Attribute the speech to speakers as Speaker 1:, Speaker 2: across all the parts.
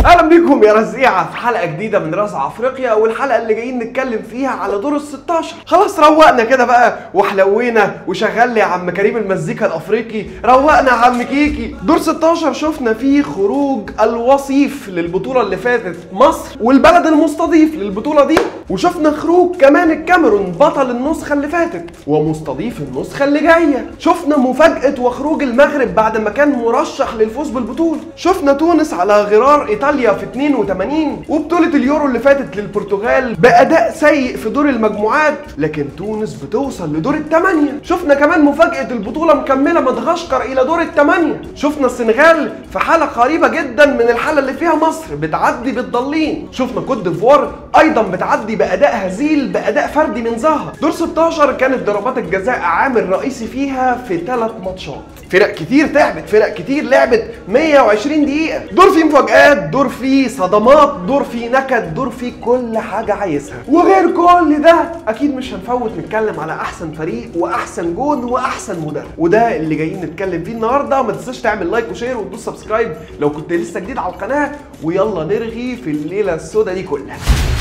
Speaker 1: اهلا بيكم يا رزيعه في حلقه جديده من رزع افريقيا والحلقه اللي جايين نتكلم فيها على دور ال 16 خلاص روقنا كده بقى وحلوينا وشغل لي يا عم كريم المزيكا الافريقي روقنا يا عم كيكي دور 16 شفنا فيه خروج الوصيف للبطوله اللي فاتت مصر والبلد المستضيف للبطوله دي وشفنا خروج كمان الكاميرون بطل النسخه اللي فاتت ومستضيف النسخه اللي جايه شفنا مفاجاه وخروج المغرب بعد ما كان مرشح للفوز بالبطوله شفنا تونس على غرار ايطاليا في 82 وبطوله اليورو اللي فاتت للبرتغال باداء سيء في دور المجموعات لكن تونس بتوصل لدور الثمانيه شفنا كمان مفاجاه البطوله مكمله مدغشقر الى دور الثمانيه شفنا السنغال في حاله قريبه جدا من الحاله اللي فيها مصر بتعدي بالضالين شفنا كوت ديفوار ايضا بتعدي باداء هزيل باداء فردي من زها دور 16 كانت ضربات الجزاء عامل رئيسي فيها في ثلاث ماتشات فرق كتير تعبت فرق كتير لعبت 120 دقيقة دور فيه مفاجآت دور فيه صدمات دور فيه نكد دور فيه كل حاجة عايزها وغير كل ده أكيد مش هنفوت نتكلم على أحسن فريق وأحسن جون وأحسن مدرب وده اللي جايين نتكلم فيه النهاردة ما تنساش تعمل لايك وشير وتدوس سبسكرايب لو كنت لسه جديد على القناة ويلا نرغي في الليلة السوداء دي كلها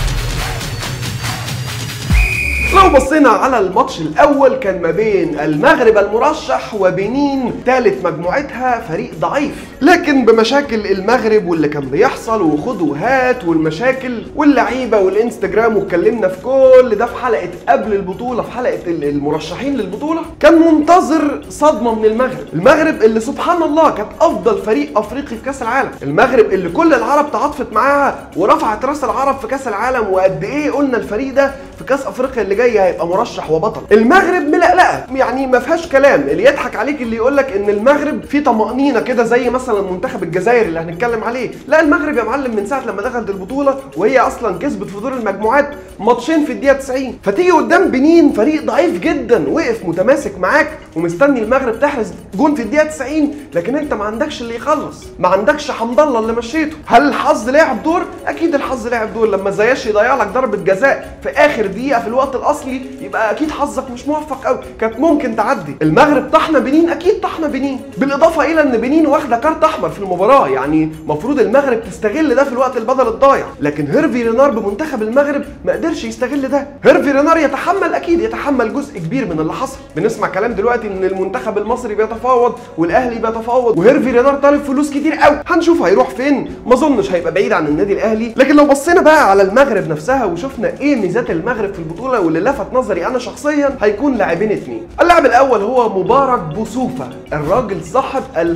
Speaker 1: لو بصينا على الماتش الاول كان ما بين المغرب المرشح وبنين ثالث مجموعتها فريق ضعيف لكن بمشاكل المغرب واللي كان بيحصل وخد وهات والمشاكل واللعيبه والانستجرام واتكلمنا في كل ده في حلقه قبل البطوله في حلقه المرشحين للبطوله كان منتظر صدمه من المغرب المغرب اللي سبحان الله كانت افضل فريق افريقي في كاس العالم المغرب اللي كل العرب تعاطفت معاها ورفعت راس العرب في كاس العالم وقد ايه قلنا الفريق ده في كاس افريقيا اللي جاي هيبقى مرشح وبطل المغرب ملقلقه يعني ما فيهاش كلام اللي يضحك عليك اللي يقول لك ان المغرب في طمانينه كده زي مثلا منتخب الجزائر اللي هنتكلم عليه لا المغرب يا معلم من ساعه لما دخلت البطوله وهي اصلا كسبت في دور المجموعات ماتشين في الدقيقه 90 فتيجي قدام بنين فريق ضعيف جدا وقف متماسك معاك ومستني المغرب تحرز جون في الدقيقه 90 لكن انت ما عندكش اللي يخلص ما عندكش حمد الله اللي مشيته هل الحظ لعب دور اكيد الحظ لعب دور لما زياش يضيع لك ضربه جزاء في اخر دقيقه في الوقت الاصلي يبقى اكيد حظك مش موفق قوي كانت ممكن تعدي المغرب طحنه بنين اكيد طحنه بنين بالاضافه الى ان بنين واخده كارت احمر في المباراه يعني المفروض المغرب تستغل ده في الوقت البدل الضايع لكن هيرفي رينار بمنتخب المغرب ما قدرش يستغل ده هيرفي رينار يتحمل اكيد يتحمل جزء كبير من اللي حصل بنسمع كلام دلوقتي ان المنتخب المصري بيتفاوض والاهلي بيتفاوض وهيرفي رينار طالب فلوس كتير قوي هنشوف هيروح فين ما اظنش هيبقى بعيد عن النادي الاهلي لكن لو بصينا بقى على المغرب نفسها وشفنا ايه ميزات المغرب في البطوله واللي لفت نظري انا شخصيا هيكون لاعبين اتنين اللاعب الاول هو مبارك بوسوفا الراجل صاحب ال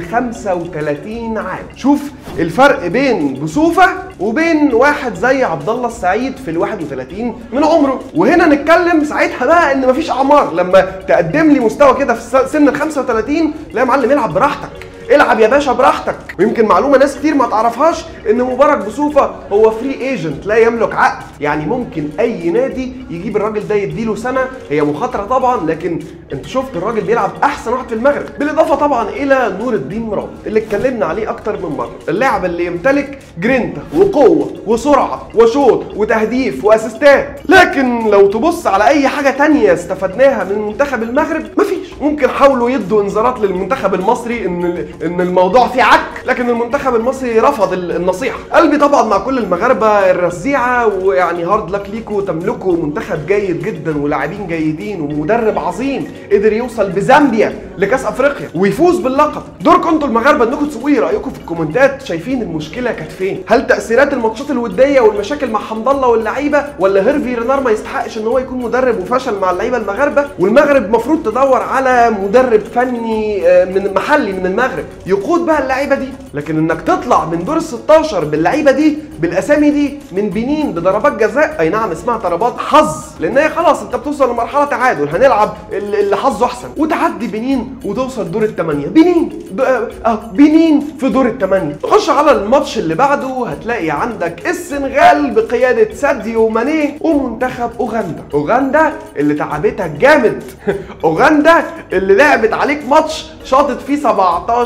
Speaker 1: 35 عام شوف الفرق بين بوسوفا وبين واحد زي عبد الله السعيد في ال 31 من عمره وهنا نتكلم ساعتها بقى ان مفيش اعمار لما تقدم لي مستوى كده في سن ال 35 لا يا معلم العب براحتك العب يا باشا براحتك ويمكن معلومه ناس كتير ما تعرفهاش ان مبارك بوسوفا هو فري ايجنت لا يملك عقد يعني ممكن اي نادي يجيب الراجل ده يديله سنه هي مخاطره طبعا لكن انت شفت الراجل بيلعب احسن واحد في المغرب بالاضافه طبعا الى نور الدين مراد اللي اتكلمنا عليه اكتر من مره اللاعب اللي يمتلك جرينتا وقوه وسرعه وشوط وتهديف واسيستات لكن لو تبص على اي حاجه تانية استفدناها من منتخب المغرب مفيش ممكن حاولوا يدوا انذارات للمنتخب المصري ان ان الموضوع فيه عك لكن المنتخب المصري رفض النصيحه قلبي طبعا مع كل المغاربه الرزيعه ويعني هارد لك ليكوا تملكوا منتخب جيد جدا ولاعبين جيدين ومدرب عظيم قدر يوصل بزامبيا لكاس افريقيا ويفوز باللقب دوركم انتوا المغاربه انكم تسوقوا ايه رايكم في الكومنتات شايفين المشكله كانت فين هل تاثيرات الماتشات الوديه والمشاكل مع حمد الله واللعيبه ولا هيرفي رينار ما يستحقش ان هو يكون مدرب وفشل مع اللعيبه المغاربه والمغرب المفروض تدور على مدرب فني من محلي من المغرب يقود بقى اللعيبه دي لكن انك تطلع من دور ال 16 باللعيبه دي بالاسامي دي من بنين بضربات جزاء اي نعم اسمها ضربات حظ لان هي خلاص انت بتوصل لمرحله تعادل هنلعب اللي حظه احسن وتعدي بنين وتوصل دور الثمانيه بنين اه بنين في دور الثمانيه تخش على الماتش اللي بعده هتلاقي عندك السنغال بقياده ساديو ماني ومنتخب اوغندا اوغندا اللي تعبتك جامد اوغندا اللي لعبت عليك ماتش شاطت فيه 17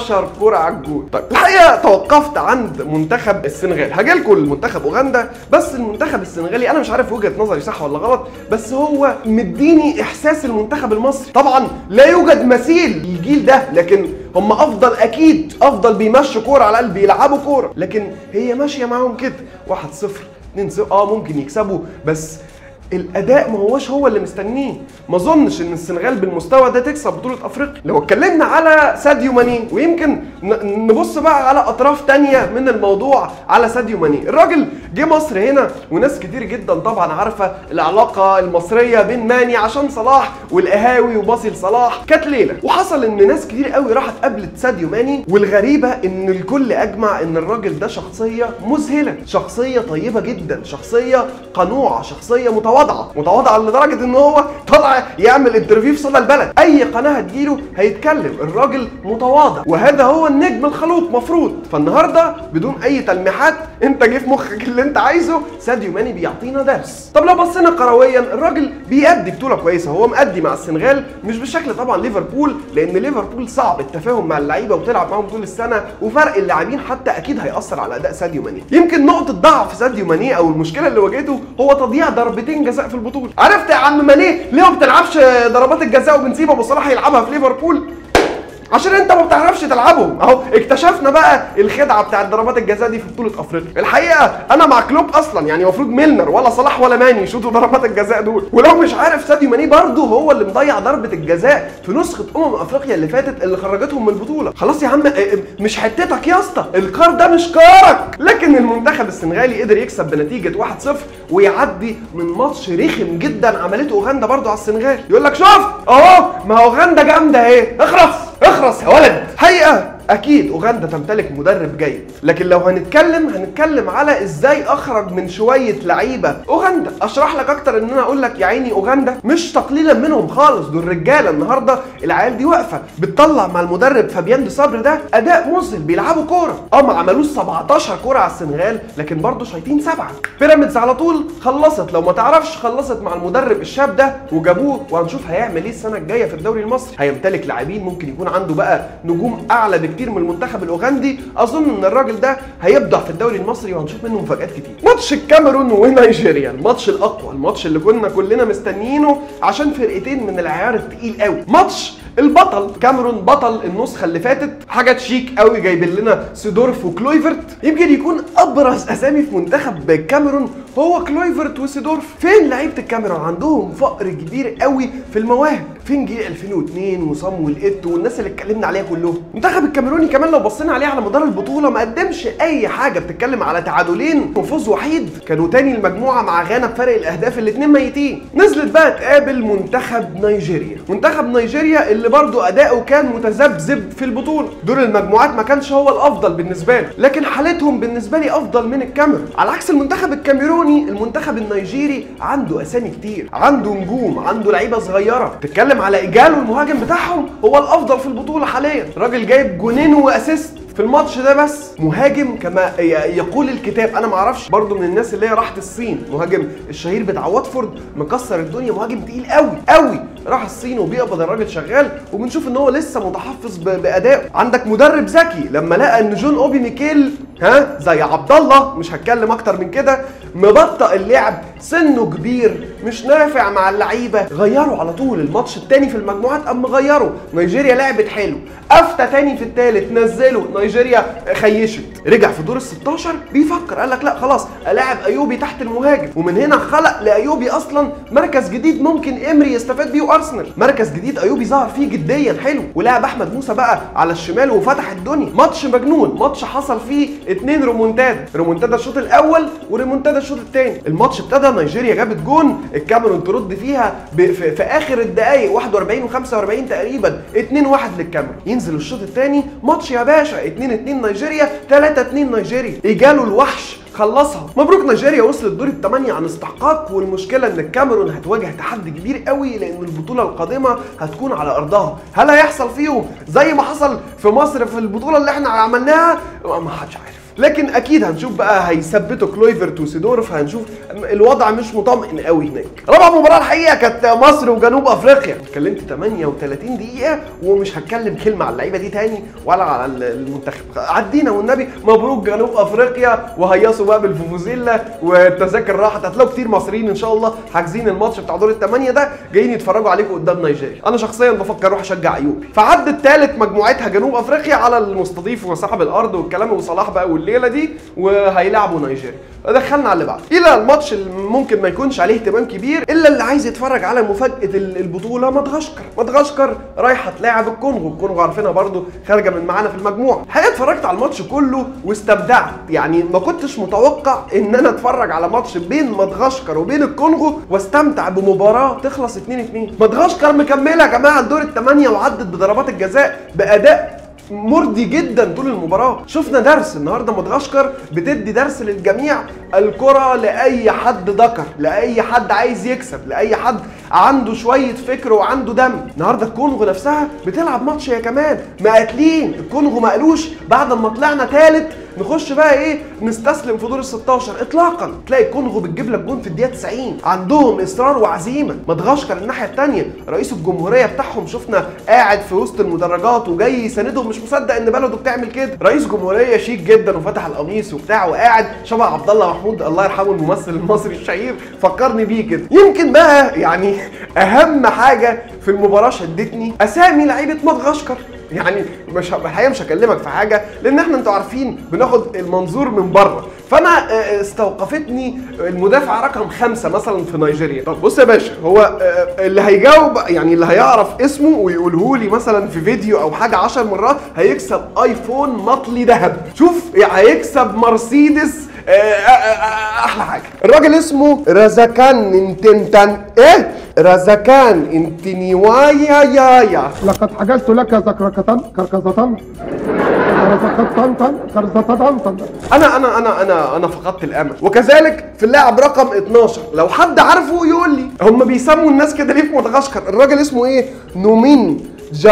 Speaker 1: 16 كرة على الجول طيب الحقيقة توقفت عند منتخب السنغال هاجي لكم المنتخب اوغندا بس المنتخب السنغالي انا مش عارف وجهة نظري صح ولا غلط بس هو مديني احساس المنتخب المصري طبعا لا يوجد مثيل للجيل ده لكن هم افضل اكيد افضل بيمشوا كوره على الاقل بيلعبوا كوره لكن هي ماشيه معاهم كده 1 0 2 0 اه ممكن يكسبوا بس الاداء ما هوش هو اللي مستنيه ما اظنش ان السنغال بالمستوى ده تكسب بطوله افريقيا لو اتكلمنا على ساديو ماني ويمكن ن- نبص بقى على اطراف تانية من الموضوع على ساديو ماني الراجل جه مصر هنا وناس كتير جدا طبعا عارفه العلاقه المصريه بين ماني عشان صلاح والقهاوي وباصي لصلاح كانت ليله وحصل ان ناس كتير قوي راحت قابلت ساديو ماني والغريبه ان الكل اجمع ان الراجل ده شخصيه مذهله شخصيه طيبه جدا شخصيه قنوعه شخصيه متواضعه متواضعه لدرجه ان هو طلع يعمل انترفيو في صدى البلد اي قناه هتجيله هيتكلم الراجل متواضع وهذا هو النجم الخلوق مفروض فالنهارده بدون اي تلميحات انت جه في مخك اللي انت عايزه ساديو ماني بيعطينا درس طب لو بصينا كرويا الراجل بيأدي بطوله كويسه هو مأدي مع السنغال مش بالشكل طبعا ليفربول لان ليفربول صعب التفاهم مع اللعيبه وتلعب معاهم طول السنه وفرق اللاعبين حتى اكيد هيأثر على اداء ساديو ماني يمكن نقطه ضعف ساديو ماني او المشكله اللي واجهته هو تضييع ضربتين جزاء في البطوله عرفت يا عم ماني ليه ما بتلعبش ضربات الجزاء وبنسيب ابو صلاح يلعبها في ليفربول عشان انت ما بتعرفش تلعبهم اهو اكتشفنا بقى الخدعه بتاعت ضربات الجزاء دي في بطوله افريقيا الحقيقه انا مع كلوب اصلا يعني المفروض ميلنر ولا صلاح ولا ماني يشوطوا ضربات الجزاء دول ولو مش عارف ساديو ماني برضه هو اللي مضيع ضربه الجزاء في نسخه امم افريقيا اللي فاتت اللي خرجتهم من البطوله خلاص يا عم اه، اه، مش حتتك يا اسطى الكار ده مش كارك لكن المنتخب السنغالي قدر يكسب بنتيجه 1-0 ويعدي من ماتش رخم جدا عملته اوغندا برضه على السنغال يقول لك شفت اهو ما اوغندا جامده اهي اخرس اخرس يا ولد حقيقه اكيد اوغندا تمتلك مدرب جيد لكن لو هنتكلم هنتكلم على ازاي اخرج من شويه لعيبه اوغندا اشرح لك اكتر ان انا اقول لك يا عيني اوغندا مش تقليلا منهم خالص دول رجاله النهارده العيال دي واقفه بتطلع مع المدرب فابيان دي صبر ده اداء مذهل بيلعبوا كوره اه ما عملوش 17 كوره على السنغال لكن برضه شايطين سبعه بيراميدز على طول خلصت لو ما تعرفش خلصت مع المدرب الشاب ده وجابوه وهنشوف هيعمل ايه السنه الجايه في الدوري المصري هيمتلك لاعبين ممكن يكون عنده بقى نجوم اعلى بكتير من المنتخب الاوغندي اظن ان الراجل ده هيبدع في الدوري المصري وهنشوف منه مفاجات كتير ماتش الكاميرون ونيجيريا الماتش الاقوى الماتش اللي كنا كلنا مستنيينه عشان فرقتين من العيار التقيل قوي ماتش البطل كاميرون بطل النسخه اللي فاتت حاجه شيك قوي جايبين لنا سيدورف وكلويفرت يمكن يكون ابرز اسامي في منتخب الكاميرون هو كلويفرت وسيدورف فين لعيبه الكاميرون عندهم فقر كبير قوي في المواهب فين جه 2002 وصامويل ايتو والناس اللي اتكلمنا عليها كلهم المنتخب الكاميروني كمان لو بصينا عليه على مدار البطوله ما قدمش اي حاجه بتتكلم على تعادلين وفوز وحيد كانوا تاني المجموعه مع غانا بفرق الاهداف الاثنين ميتين نزلت بقى تقابل منتخب نيجيريا منتخب نيجيريا اللي برضه اداؤه كان متذبذب في البطوله دور المجموعات ما كانش هو الافضل بالنسبه له لكن حالتهم بالنسبه لي افضل من الكاميرون على عكس المنتخب الكاميروني المنتخب النيجيري عنده اسامي كتير عنده نجوم عنده لعيبه صغيره تتكلم على ايجالو المهاجم بتاعهم هو الافضل في البطوله حاليا راجل جايب جونين واسيست في الماتش ده بس مهاجم كما ي- يقول الكتاب انا ما اعرفش برضو من الناس اللي هي راحت الصين مهاجم الشهير بتاع واتفورد مكسر الدنيا مهاجم تقيل قوي قوي راح الصين وبيقبض الراجل شغال وبنشوف ان هو لسه متحفظ ب- بادائه عندك مدرب ذكي لما لقى ان جون اوبي ميكيل ها زي عبد الله مش هتكلم اكتر من كده مبطئ اللعب سنه كبير مش نافع مع اللعيبه غيروا على طول الماتش التاني في المجموعات قام غيروا نيجيريا لعبت حلو افتى تاني في التالت نزله نيجيريا خيشت رجع في دور ال 16 بيفكر قال لك لا خلاص الاعب ايوبي تحت المهاجم ومن هنا خلق لايوبي اصلا مركز جديد ممكن امري يستفاد بيه وارسنال مركز جديد ايوبي ظهر فيه جديا حلو ولعب احمد موسى بقى على الشمال وفتح الدنيا ماتش مجنون ماتش حصل فيه اتنين رومونتادا رومونتادا الشوط الاول وريمونتادا الشوط الثاني الماتش ابتدى نيجيريا جابت جون الكاميرون ترد فيها ب... في... في اخر الدقائق 41 و45 تقريبا 2 1 للكاميرون ينزل الشوط الثاني ماتش يا باشا 2 2 نيجيريا 3 2 نيجيريا اجاله الوحش خلصها مبروك نيجيريا وصلت دور الثمانية عن استحقاق والمشكلة ان الكاميرون هتواجه تحدي كبير قوي لان البطولة القادمة هتكون على ارضها هل هيحصل فيهم زي ما حصل في مصر في البطولة اللي احنا عملناها ما حدش عارف لكن اكيد هنشوف بقى هيثبتوا كلويفرت وسيدورف هنشوف الوضع مش مطمئن قوي هناك رابع مباراه الحقيقه كانت مصر وجنوب افريقيا اتكلمت 38 دقيقه ومش هتكلم كلمه على اللعيبه دي تاني ولا على المنتخب عدينا والنبي مبروك جنوب افريقيا وهيصوا بقى بالفوفوزيلا والتذاكر راحت هتلاقوا كتير مصريين ان شاء الله حاجزين الماتش بتاع دور الثمانيه ده جايين يتفرجوا عليكم قدام نيجيريا انا شخصيا بفكر اروح اشجع ايوبي فعدت ثالث مجموعتها جنوب افريقيا على المستضيف وصاحب الارض والكلام وصلاح بقى والليله دي وهيلعبوا نيجيريا دخلنا على اللي بعده الى الماتش اللي ممكن ما يكونش عليه اهتمام كبير الا اللي عايز يتفرج على مفاجاه البطوله مدغشقر مدغشقر رايحه تلاعب الكونغو الكونغو عارفينها برضو خارجه من معانا في المجموعه الحقيقه اتفرجت على الماتش كله واستمتعت يعني ما كنتش متوقع ان انا اتفرج على ماتش بين مدغشقر وبين الكونغو واستمتع بمباراه تخلص 2 2 مدغشقر مكمله يا جماعه لدور الثمانيه وعدت بضربات الجزاء باداء مرضي جدا طول المباراه شفنا درس النهارده مدغشقر بتدي درس للجميع الكره لاي حد ذكر لاي حد عايز يكسب لاي حد عنده شويه فكر وعنده دم النهارده الكونغو نفسها بتلعب ماتش هي كمان مقاتلين الكونغو ما قالوش بعد ما طلعنا ثالث نخش بقى ايه نستسلم في دور ال 16 اطلاقا تلاقي الكونغو بتجيب لك جون في الدقيقه 90 عندهم اصرار وعزيمه مدغشقر الناحيه الثانيه رئيس الجمهوريه بتاعهم شفنا قاعد في وسط المدرجات وجاي يساندهم مش مصدق ان بلده بتعمل كده رئيس جمهوريه شيك جدا وفتح القميص وبتاع وقاعد شبه عبد الله محمود الله يرحمه الممثل المصري الشهير فكرني بيه كده يمكن بقى يعني اهم حاجه في المباراه شدتني اسامي لعيبه مدغشقر يعني مش الحقيقه مش هكلمك في حاجه لان احنا انتوا عارفين بناخد المنظور من بره فانا استوقفتني المدافع رقم خمسة مثلا في نيجيريا طب بص يا باشا هو اللي هيجاوب يعني اللي هيعرف اسمه ويقوله لي مثلا في فيديو او حاجه 10 مرات هيكسب ايفون مطلي ذهب شوف هيكسب مرسيدس احلى حاجه الراجل اسمه رزاكان انتنتن ايه رزاكان انتنيوايا يايا
Speaker 2: لقد حجزت لك زكركة كركزة
Speaker 1: انا انا انا انا انا فقدت الامل وكذلك في اللاعب رقم 12 لو حد عارفه يقول لي هم بيسموا الناس كده ليه في مدغشقر الراجل اسمه ايه نومين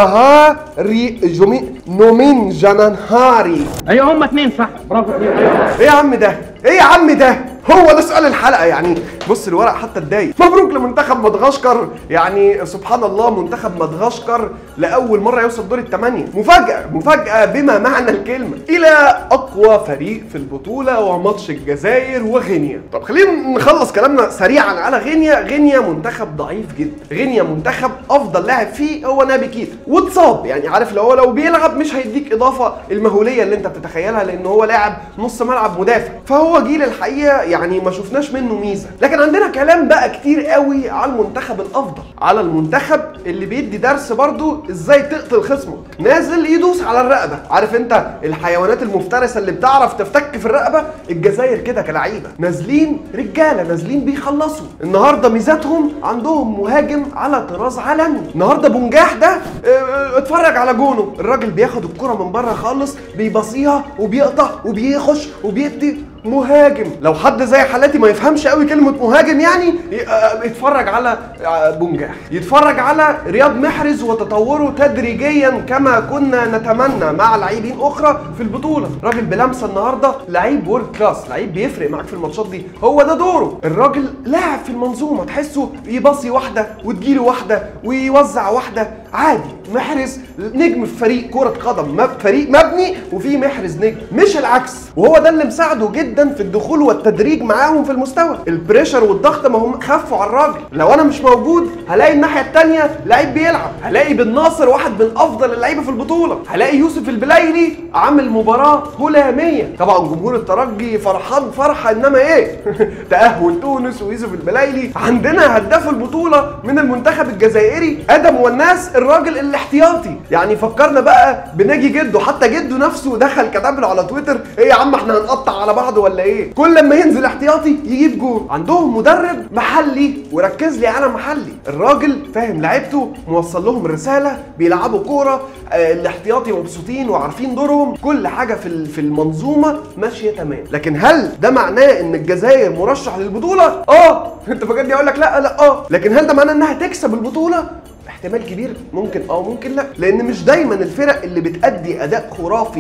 Speaker 1: جهاري جومي نومين جنانهاري
Speaker 2: ايوه هم اثنين صح برافو
Speaker 1: ايه يا عم ده ايه يا عم ده هو ده سؤال الحلقه يعني بص الورق حتى اتضايق مبروك لمنتخب مدغشقر يعني سبحان الله منتخب مدغشقر لاول مره يوصل دور الثمانيه مفاجاه مفاجاه بما معنى الكلمه الى اقوى فريق في البطوله وماتش الجزائر وغينيا طب خلينا نخلص كلامنا سريعا على غينيا غينيا منتخب ضعيف جدا غينيا منتخب افضل لاعب فيه هو نابي كيتا واتصاب يعني عارف لو هو لو بيلعب مش هيديك اضافه المهوليه اللي انت بتتخيلها لان هو لاعب نص ملعب مدافع فهو جيل الحقيقه يعني ما شفناش منه ميزه لكن عندنا كلام بقى كتير قوي على المنتخب الافضل على المنتخب اللي بيدي درس برضو ازاي تقتل خصمك نازل يدوس على الرقبه عارف انت الحيوانات المفترسه اللي بتعرف تفتك في الرقبه الجزائر كده كلعيبه نازلين رجاله نازلين بيخلصوا النهارده ميزاتهم عندهم مهاجم على طراز عالمي النهارده بونجاح ده اه، اه، اتفرج على جونه الراجل بياخد الكره من بره خالص بيبصيها وبيقطع وبيخش وبيدي مهاجم لو حد زي حالاتي ما يفهمش قوي كلمه مهاجم يعني ي- آه، يتفرج على آه، بونجاح يتفرج على رياض محرز وتطوره تدريجيا كما كنا نتمنى مع لاعبين اخرى في البطوله راجل بلمسه النهارده لعيب وورد كلاس لعيب بيفرق معاك في الماتشات دي هو ده دوره الراجل لاعب في المنظومه تحسه يبصي واحده وتجيله واحده ويوزع واحده عادي محرز نجم في فريق كره قدم مب فريق مبني وفيه محرز نجم مش العكس وهو ده اللي مساعده جدا في الدخول والتدريج معاهم في المستوى البريشر والضغط ما هم خفوا على الراجل لو انا مش موجود هلاقي الناحيه الثانيه لعيب بيلعب هلاقي بن ناصر واحد من افضل اللعيبه في البطوله هلاقي يوسف البلايلي عامل مباراه هلاميه طبعا جمهور الترجي فرحان فرحه انما ايه تاهل تونس ويوسف البلايلي عندنا هداف البطوله من المنتخب الجزائري ادم والناس الراجل الاحتياطي يعني فكرنا بقى بناجي جده حتى جده نفسه دخل كتب له على تويتر ايه يا عم احنا هنقطع على بعض ولا ايه كل لما ينزل احتياطي يجيب جول عندهم مدرب محلي وركز لي على محلي الراجل فاهم لعيبته موصل لهم الرساله بيلعبوا كوره آه الاحتياطي مبسوطين وعارفين دورهم كل حاجه في ال- في المنظومه ماشيه تمام لكن هل ده معناه ان الجزائر مرشح للبطوله اه انت فاكرني اقول لك لا لا اه لكن هل ده معناه انها تكسب البطوله احتمال كبير ممكن اه ممكن لا لان مش دايما الفرق اللي بتأدي اداء خرافي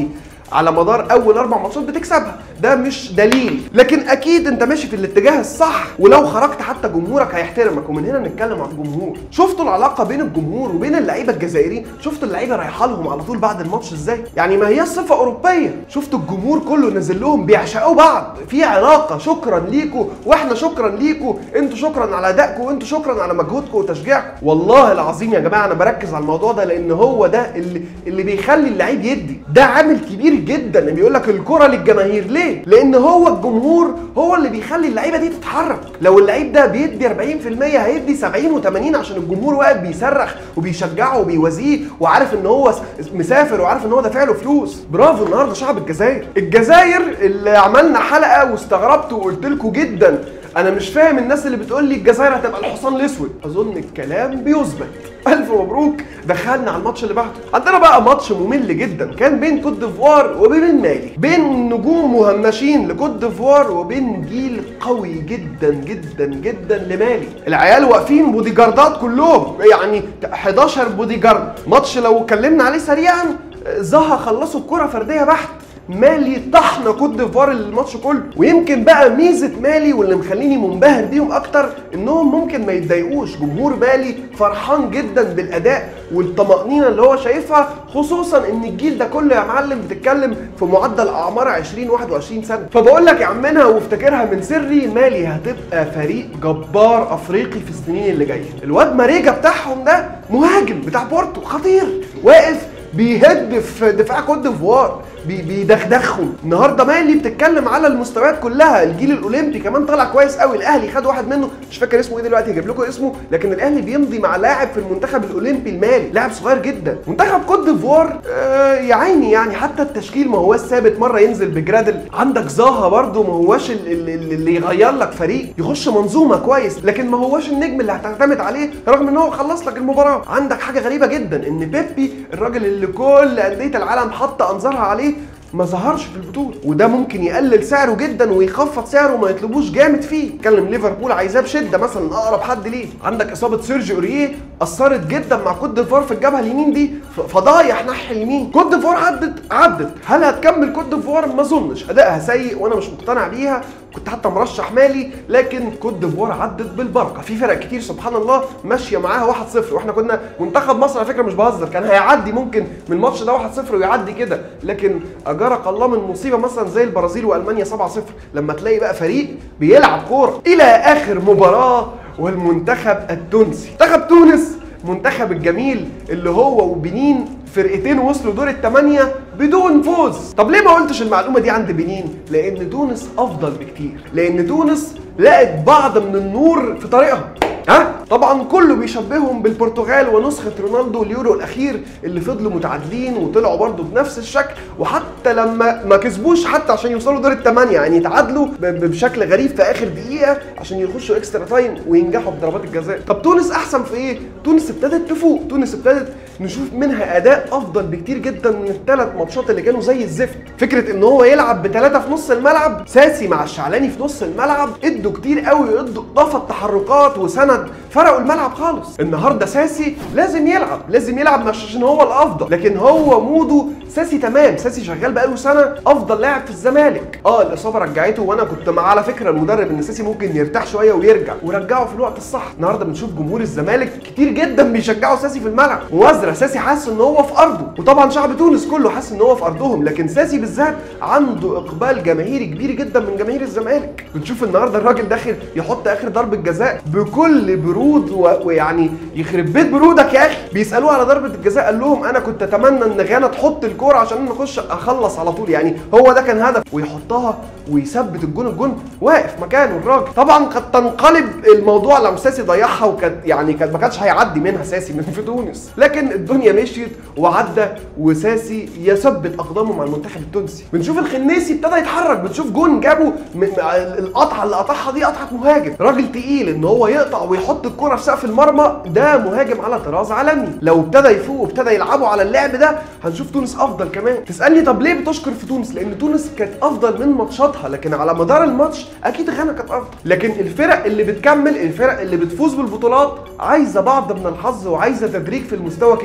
Speaker 1: على مدار اول اربع ماتشات بتكسبها ده مش دليل لكن اكيد انت ماشي في الاتجاه الصح ولو خرجت حتى جمهورك هيحترمك ومن هنا نتكلم عن الجمهور شفتوا العلاقه بين الجمهور وبين اللعيبه الجزائريين شفتوا اللعيبه رايحه لهم على طول بعد الماتش ازاي يعني ما هي صفه اوروبيه شفتوا الجمهور كله نازل لهم بيعشقوا بعض في علاقه شكرا ليكوا واحنا شكرا ليكوا انتوا شكرا على ادائكم وانتوا شكرا على مجهودكم وتشجيعكم والله العظيم يا جماعه انا بركز على الموضوع ده لان هو ده اللي اللي بيخلي اللعيب يدي ده عامل كبير جدا بيقول لك الكره للجماهير ليه لان هو الجمهور هو اللي بيخلي اللعيبه دي تتحرك لو اللعيب ده بيدي 40% هيدي 70 و80 عشان الجمهور واقف بيصرخ وبيشجعه وبيوازيه وعارف ان هو مسافر وعارف ان هو دافع له فلوس برافو النهارده شعب الجزائر الجزائر اللي عملنا حلقه واستغربت وقلت لكم جدا انا مش فاهم الناس اللي بتقول لي الجزائر هتبقى الحصان الاسود اظن الكلام بيثبت الف مبروك دخلنا على الماتش اللي بعده عندنا بقى ماتش ممل جدا كان بين كوت ديفوار وبين مالي بين نجوم مهمشين لكوت ديفوار وبين جيل قوي جدا جدا جدا لمالي العيال واقفين بودي جاردات كلهم يعني 11 بودي جارد ماتش لو اتكلمنا عليه سريعا زها خلصوا الكره فرديه بحت مالي طحنا كوت ديفوار الماتش كله ويمكن بقى ميزه مالي واللي مخليني منبهر بيهم اكتر انهم ممكن ما يتضايقوش جمهور مالي فرحان جدا بالاداء والطمانينه اللي هو شايفها خصوصا ان الجيل ده كله يا معلم بتتكلم في معدل اعمار 20 21 سنه فبقول لك يا عمنا وافتكرها من سري مالي هتبقى فريق جبار افريقي في السنين اللي جايه الواد ماريجا بتاعهم ده مهاجم بتاع بورتو خطير واقف بيهد في دفاع كوت ديفوار بي- بيدخدخهم النهارده مالي بتتكلم على المستويات كلها الجيل الاولمبي كمان طلع كويس قوي الاهلي خد واحد منه مش فاكر اسمه ايه دلوقتي هجيب لكم اسمه لكن الاهلي بيمضي مع لاعب في المنتخب الاولمبي المالي لاعب صغير جدا منتخب كوت ديفوار آه يا عيني يعني حتى التشكيل ما هواش ثابت مره ينزل بجرادل عندك زاها برده ما هواش ال- ال- ال- اللي يغير لك فريق يخش منظومه كويس لكن ما هواش النجم اللي هتعتمد عليه رغم ان هو خلص لك المباراه عندك حاجه غريبه جدا ان بيبي الراجل اللي كل انديه العالم حاطه انظارها عليه ما ظهرش في البطوله وده ممكن يقلل سعره جدا ويخفض سعره وما يطلبوش جامد فيه اتكلم ليفربول عايزاه بشده مثلا اقرب حد ليه عندك اصابه سيرجي اوريه اثرت جدا مع كوت ديفوار في الجبهه اليمين دي ف- فضايح ناحيه اليمين كوت ديفوار عدت عدت هل هتكمل كوت ديفوار ما اظنش ادائها سيء وانا مش مقتنع بيها كنت حتى مرشح مالي لكن كوت ديفوار عدت بالبركه في فرق كتير سبحان الله ماشيه معاها 1-0 واحنا كنا منتخب مصر على فكره مش بهزر كان هيعدي ممكن من الماتش ده 1-0 ويعدي كده لكن اجرك الله من مصيبه مثلا زي البرازيل والمانيا 7-0 لما تلاقي بقى فريق بيلعب كوره الى اخر مباراه والمنتخب التونسي منتخب تونس منتخب الجميل اللي هو وبنين فرقتين وصلوا دور الثمانية بدون فوز طب ليه ما قلتش المعلومة دي عند بنين لأن تونس أفضل بكتير لأن تونس لقت بعض من النور في طريقها ها طبعا كله بيشبههم بالبرتغال ونسخه رونالدو اليورو الاخير اللي فضلوا متعادلين وطلعوا برضه بنفس الشكل وحتى لما ما كسبوش حتى عشان يوصلوا دور الثمانيه يعني يتعادلوا ب- ب- بشكل غريب في اخر دقيقه عشان يخشوا اكسترا تايم وينجحوا بضربات الجزاء طب تونس احسن في ايه تونس ابتدت تفوق تونس ابتدت نشوف منها اداء افضل بكتير جدا من الثلاث ماتشات اللي كانوا زي الزفت فكره ان هو يلعب بثلاثه في نص الملعب ساسي مع الشعلاني في نص الملعب ادوا كتير قوي ادوا اضافه تحركات وسند فرقوا الملعب خالص النهارده ساسي لازم يلعب لازم يلعب مش عشان هو الافضل لكن هو موده ساسي تمام ساسي شغال بقاله سنه افضل لاعب في الزمالك اه الاصابه رجعته وانا كنت مع على فكره المدرب ان ساسي ممكن يرتاح شويه ويرجع ورجعه في الوقت الصح النهارده بنشوف جمهور الزمالك كتير جدا بيشجعوا ساسي في الملعب وازرع ساسي حاسس ان هو في ارضه وطبعا شعب تونس كله حاسس ان هو في ارضهم لكن ساسي بالذات عنده اقبال جماهيري كبير جدا من جماهير الزمالك بنشوف النهارده الراجل داخل يحط اخر ضربه جزاء بكل برود و... ويعني يخرب بيت برودك يا اخي بيسالوه على ضربه الجزاء قال لهم انا كنت اتمنى ان غانا تحط الكوره عشان انا اخش اخلص على طول يعني هو ده كان هدف ويحطها ويثبت الجون الجون واقف مكانه الراجل طبعا قد تنقلب الموضوع لو ساسي ضيعها وكانت يعني كانت ما كانش هيعدي منها ساسي من في تونس لكن الدنيا مشيت وعدى وساسي يثبت اقدامه مع المنتخب التونسي بنشوف الخنيسي ابتدى يتحرك بنشوف جون جابه من القطعه اللي قطعها دي قطعه مهاجم راجل تقيل ان هو يقطع ويحط الكره في سقف المرمى ده مهاجم على طراز عالمي لو ابتدى يفوق وابتدى يلعبوا على اللعب ده هنشوف تونس افضل كمان تسالني طب ليه بتشكر في تونس لان تونس كانت افضل من ماتشاتها لكن على مدار الماتش اكيد غانا كانت افضل لكن الفرق اللي بتكمل الفرق اللي بتفوز بالبطولات عايزه بعض من الحظ وعايزه تدريج في المستوى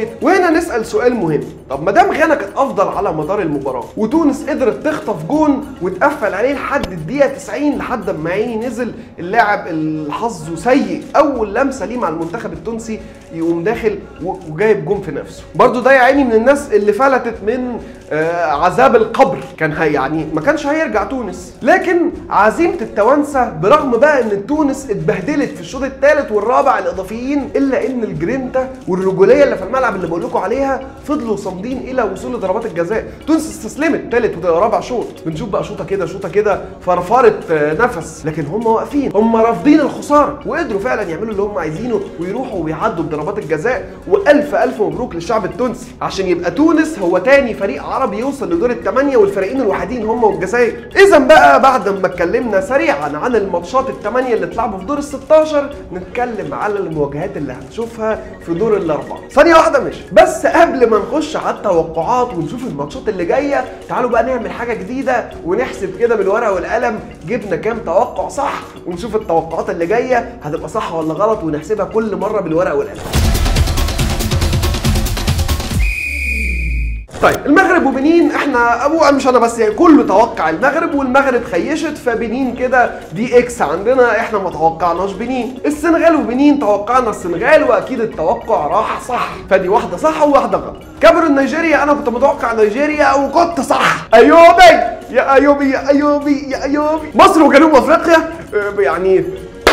Speaker 1: راكد وهنا نسال سؤال مهم طب ما دام غانا كانت افضل على مدار المباراه وتونس قدرت تخطف جون وتقفل عليه لحد الدقيقه 90 لحد ما عيني نزل اللاعب اللي حظه سيء اول لمسه ليه مع المنتخب التونسي يقوم داخل و- وجايب جون في نفسه برضو ده يا عيني من الناس اللي فلتت من آه، عذاب القبر كان هي يعني ما كانش هيرجع تونس لكن عزيمه التوانسه برغم بقى ان تونس اتبهدلت في الشوط الثالث والرابع الاضافيين الا ان الجرينتا والرجوليه اللي في الملعب اللي بقول لكم عليها فضلوا صامدين الى وصول لضربات الجزاء تونس استسلمت ثالث ورابع شوط بنشوف بقى شوطه كده شوطه كده فرفرت آه، نفس لكن هم واقفين هم رافضين الخساره وقدروا فعلا يعملوا اللي هم عايزينه ويروحوا ويعدوا بضربات الجزاء والف الف مبروك للشعب التونسي عشان يبقى تونس هو تاني فريق عربي يوصل لدور الثمانيه والفريقين الوحيدين هم والجزائر اذا بقى بعد ما اتكلمنا سريعا عن الماتشات الثمانيه اللي اتلعبوا في دور ال 16 نتكلم على المواجهات اللي هنشوفها في دور الاربعه ثانيه واحده مش بس قبل ما نخش على التوقعات ونشوف الماتشات اللي جايه تعالوا بقى نعمل حاجه جديده ونحسب كده بالورقه والقلم جبنا كام توقع صح ونشوف التوقعات اللي جايه هتبقى صح ولا غلط ونحسبها كل مره بالورقه والقلم طيب المغرب وبنين احنا ابو مش انا بس يعني كله توقع المغرب والمغرب خيشت فبنين كده دي اكس عندنا احنا ما توقعناش بنين السنغال وبنين توقعنا السنغال واكيد التوقع راح صح فدي واحده صح وواحده غلط كاميرون نيجيريا انا كنت متوقع نيجيريا وكنت صح ايوبي يا ايوبي يا ايوبي يا ايوبي مصر وجنوب افريقيا اه، يعني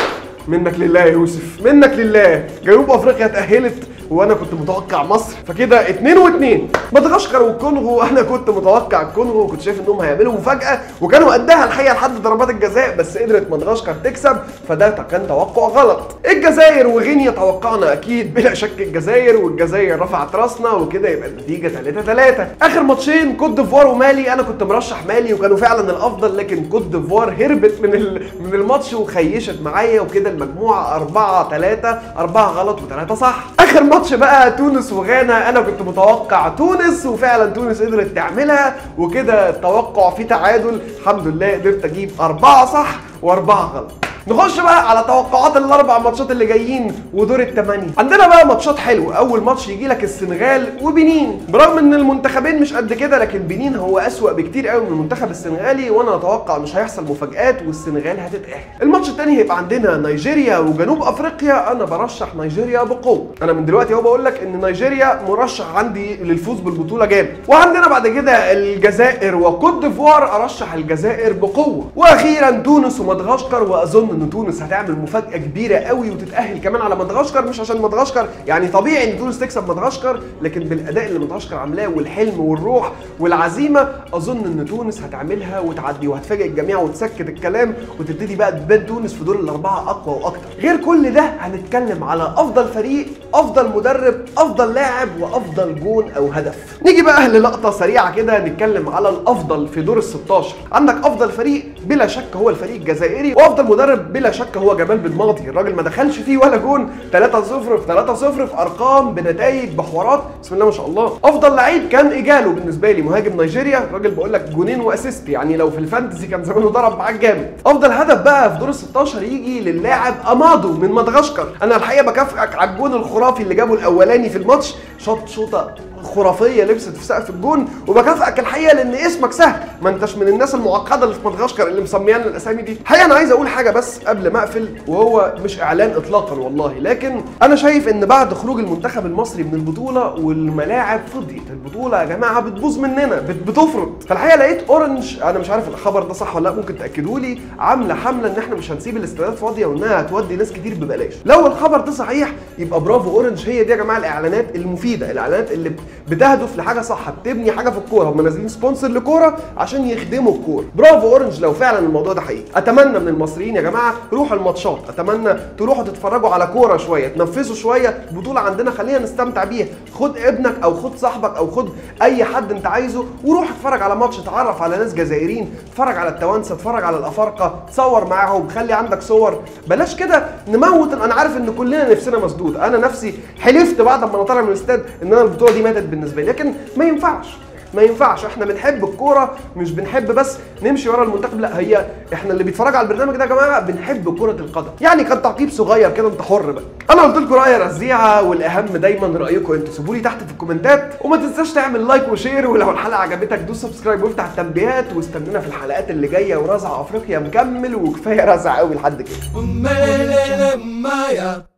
Speaker 1: منك لله يا يوسف منك لله جنوب افريقيا اتاهلت وانا كنت متوقع مصر فكده اتنين واتنين مدغشقر والكونغو انا كنت متوقع الكونغو وكنت شايف انهم هيعملوا مفاجاه وكانوا قدها الحقيقه لحد ضربات الجزاء بس قدرت مدغشقر تكسب فده كان توقع غلط الجزائر وغينيا توقعنا اكيد بلا شك الجزائر والجزائر رفعت راسنا وكده يبقى النتيجه 3 3 اخر ماتشين كوت ديفوار ومالي انا كنت مرشح مالي وكانوا فعلا الافضل لكن كوت ديفوار هربت من ال- من الماتش وخيشت معايا وكده المجموعه 4 3 4 غلط و3 صح اخر ماتش بقى تونس وغانا انا كنت متوقع تونس وفعلا تونس قدرت تعملها وكده التوقع فيه تعادل الحمد لله قدرت اجيب أربعة صح وأربعة غلط نخش بقى على توقعات الاربع ماتشات اللي جايين ودور الثمانيه عندنا بقى ماتشات حلوه اول ماتش يجي لك السنغال وبنين برغم ان المنتخبين مش قد كده لكن بنين هو اسوا بكتير قوي من المنتخب السنغالي وانا اتوقع مش هيحصل مفاجات والسنغال هتتاهل الماتش الثاني هيبقى عندنا نيجيريا وجنوب افريقيا انا برشح نيجيريا بقوه انا من دلوقتي اهو بقول لك ان نيجيريا مرشح عندي للفوز بالبطوله جامد وعندنا بعد كده الجزائر وكوت ديفوار ارشح الجزائر بقوه واخيرا تونس ومدغشقر واظن ان تونس هتعمل مفاجاه كبيره قوي وتتاهل كمان على مدغشقر مش عشان مدغشقر يعني طبيعي ان تونس تكسب مدغشقر لكن بالاداء اللي مدغشقر عاملاه والحلم والروح والعزيمه اظن ان تونس هتعملها وتعدي وهتفاجئ الجميع وتسكت الكلام وتبتدي بقى تبان تونس في دور الاربعه اقوى واكتر غير كل ده هنتكلم على افضل فريق افضل مدرب افضل لاعب وافضل جون او هدف نيجي بقى للقطه سريعه كده نتكلم على الافضل في دور ال 16 عندك افضل فريق بلا شك هو الفريق الجزائري وافضل مدرب بلا شك هو جمال بن ماضي الراجل ما دخلش فيه ولا جون 3 0 في 3 0 في ارقام بنتائج بحوارات بسم الله ما شاء الله افضل لعيب كان ايجالو بالنسبه لي مهاجم نيجيريا الراجل بقول لك جونين واسيست يعني لو في الفانتزي كان زمانه ضرب معاك جامد افضل هدف بقى في دور ال 16 يجي للاعب امادو من مدغشقر انا الحقيقه بكافئك على الجون الخرافي اللي جابه الاولاني في الماتش شاط شوطه خرافيه لبست في سقف الجون وبكافئك الحقيقه لان اسمك سهل ما انتش من الناس المعقده اللي في مدغشقر اللي مسميانا الاسامي دي الحقيقه انا عايز اقول حاجه بس قبل ما اقفل وهو مش اعلان اطلاقا والله لكن انا شايف ان بعد خروج المنتخب المصري من البطوله والملاعب فضيت البطوله يا جماعه بتبوظ مننا بت- بتفرط فالحقيقه لقيت اورنج انا مش عارف الخبر ده صح ولا لا ممكن تاكدوا لي عامله حمله ان احنا مش هنسيب الاستادات فاضيه وانها هتودي ناس كتير ببلاش لو الخبر ده صحيح يبقى برافو اورنج هي دي يا جماعه الاعلانات المفيده الاعلانات اللي بتهدف لحاجه صح بتبني حاجه في الكوره هم نازلين سبونسر لكوره عشان يخدموا الكوره برافو اورنج لو فعلا الموضوع ده حقيقي اتمنى من المصريين يا جماعه روحوا الماتشات اتمنى تروحوا تتفرجوا على كوره شويه تنفسوا شويه البطوله عندنا خلينا نستمتع بيها خد ابنك او خد صاحبك او خد اي حد انت عايزه وروح اتفرج على ماتش اتعرف على ناس جزائريين اتفرج على التوانسه اتفرج على الافارقه تصور معاهم خلي عندك صور بلاش كده نموت انا عارف ان كلنا نفسنا مسدود انا نفسي حلفت بعد ما انا طالع من الاستاد ان انا البطوله دي ماتت بالنسبه لي لكن ما ينفعش ما ينفعش احنا بنحب الكوره مش بنحب بس نمشي ورا المنتخب لا هي احنا اللي بيتفرج على البرنامج ده يا جماعه بنحب كره القدم يعني كان تعقيب صغير كده انت حر بقى انا قلت لكم رايي رزيعه والاهم دايما رايكم انتوا سيبوا لي تحت في الكومنتات وما تنساش تعمل لايك وشير ولو الحلقه عجبتك دوس سبسكرايب وافتح التنبيهات واستنونا في الحلقات اللي جايه ورزع افريقيا مكمل وكفايه رزع قوي لحد كده
Speaker 3: Umelele Maya